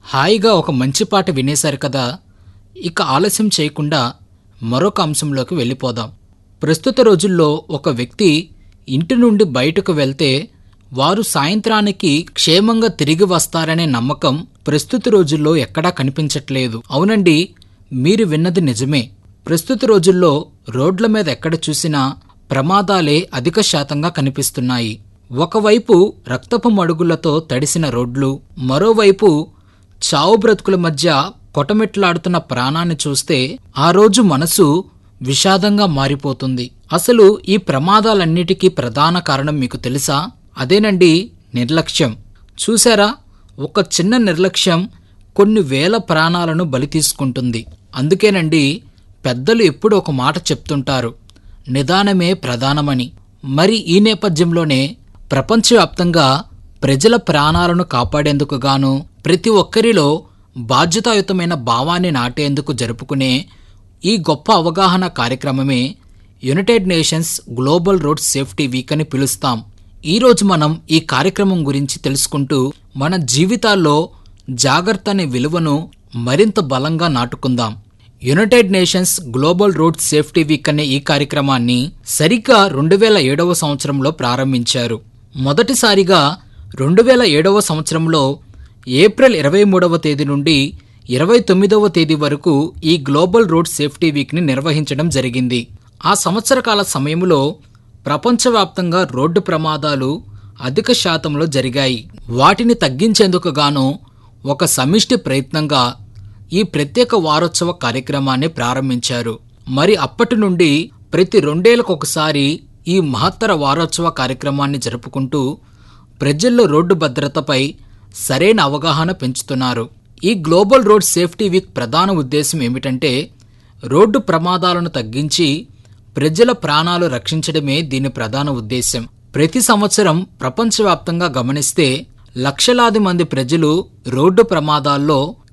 హాయిగా ఒక మంచి పాట వినేశారు కదా ఇక ఆలస్యం చేయకుండా మరొక అంశంలోకి వెళ్ళిపోదాం ప్రస్తుత రోజుల్లో ఒక వ్యక్తి ఇంటి నుండి బయటకు వెళ్తే వారు సాయంత్రానికి క్షేమంగా తిరిగి వస్తారనే నమ్మకం ప్రస్తుత రోజుల్లో ఎక్కడా కనిపించట్లేదు అవునండి మీరు విన్నది నిజమే ప్రస్తుత రోజుల్లో రోడ్ల మీద ఎక్కడ చూసినా ప్రమాదాలే అధిక శాతంగా కనిపిస్తున్నాయి ఒకవైపు రక్తపు మడుగులతో తడిసిన రోడ్లు మరోవైపు చావు బ్రతుకుల మధ్య కొటమిట్లాడుతున్న ప్రాణాన్ని చూస్తే ఆ రోజు మనసు విషాదంగా మారిపోతుంది అసలు ఈ ప్రమాదాలన్నిటికీ ప్రధాన కారణం మీకు తెలుసా అదేనండి నిర్లక్ష్యం చూసారా ఒక చిన్న నిర్లక్ష్యం కొన్ని వేల ప్రాణాలను బలి తీసుకుంటుంది అందుకేనండి పెద్దలు ఎప్పుడు ఒక మాట చెప్తుంటారు నిదానమే ప్రధానమని మరి ఈ నేపథ్యంలోనే ప్రపంచవ్యాప్తంగా ప్రజల ప్రాణాలను కాపాడేందుకు గాను ప్రతి ఒక్కరిలో బాధ్యతాయుతమైన భావాన్ని నాటేందుకు జరుపుకునే ఈ గొప్ప అవగాహన కార్యక్రమమే United Nations global road safety week అని పిలుస్తాం ఈరోజు మనం ఈ కార్యక్రమం గురించి తెలుసుకుంటూ మన జీవితాల్లో జాగ్రత్త అనే విలువను మరింత బలంగా నాటుకుందాం United Nations global road safety week అనే ఈ కార్యక్రమాన్ని సరిగ్గా రెండు వేల ఏడవ సంవత్సరంలో ప్రారంభించారు మొదటిసారిగా రెండు వేల ఏడవ సంవత్సరంలో ఏప్రిల్ ఇరవై మూడవ తేదీ నుండి ఇరవై తొమ్మిదవ తేదీ వరకు ఈ గ్లోబల్ రోడ్ సేఫ్టీ వీక్ని నిర్వహించడం జరిగింది ఆ సంవత్సర కాల సమయంలో ప్రపంచవ్యాప్తంగా రోడ్డు ప్రమాదాలు అధిక శాతంలో జరిగాయి వాటిని తగ్గించేందుకు గాను ఒక సమిష్టి ప్రయత్నంగా ఈ ప్రత్యేక వారోత్సవ కార్యక్రమాన్ని ప్రారంభించారు మరి అప్పటి నుండి ప్రతి రెండేళ్లకొకసారి ఈ మహత్తర వారోత్సవ కార్యక్రమాన్ని జరుపుకుంటూ ప్రజల్లో రోడ్డు భద్రతపై సరైన అవగాహన పెంచుతున్నారు ఈ గ్లోబల్ రోడ్ సేఫ్టీ వీక్ ప్రధాన ఉద్దేశం ఏమిటంటే రోడ్డు ప్రమాదాలను తగ్గించి ప్రజల ప్రాణాలు రక్షించడమే దీని ప్రధాన ఉద్దేశం ప్రతి సంవత్సరం ప్రపంచవ్యాప్తంగా గమనిస్తే లక్షలాది మంది ప్రజలు రోడ్డు ప్రమాదాల్లో